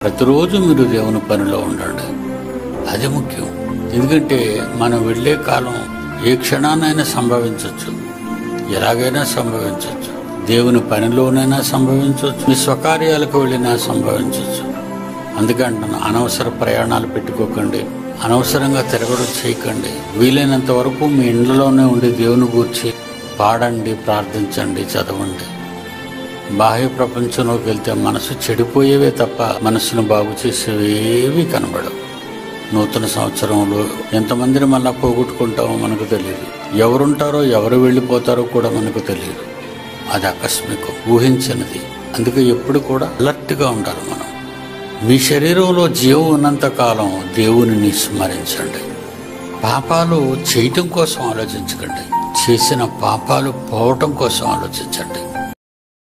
ప్రతిరోజు మీరు దేవుని పనిలో ఉండండి అది ముఖ్యం ఎందుకంటే మనం వెళ్ళే కాలం ఏ క్షణానైనా సంభవించవచ్చు ఎలాగైనా సంభవించవచ్చు దేవుని పనిలోనైనా సంభవించవచ్చు మీ స్వకార్యాలకు వెళ్ళినా సంభవించవచ్చు అందుకంటున్నాను అనవసర ప్రయాణాలు పెట్టుకోకండి అనవసరంగా తిరగడం చేయకండి వీలైనంత వరకు మీ ఇండ్లలోనే ఉండి దేవుని గూర్చి పాడండి ప్రార్థించండి చదవండి బాహ్య ప్రపంచంలోకి వెళ్తే మనసు చెడిపోయేవే తప్ప మనసును బాగు చేసేవి ఏవి కనబడవు నూతన సంవత్సరంలో ఎంతమందిని మళ్ళా పోగొట్టుకుంటామో మనకు తెలియదు ఎవరుంటారో ఎవరు వెళ్ళిపోతారో కూడా మనకు తెలియదు అది ఆకస్మికం ఊహించినది అందుకే ఎప్పుడు కూడా అలర్ట్గా ఉండాలి మనం మీ శరీరంలో జీవం ఉన్నంత కాలం దేవునిని స్మరించండి పాపాలు చేయటం కోసం ఆలోచించకండి చేసిన పాపాలు పోవటం కోసం ఆలోచించండి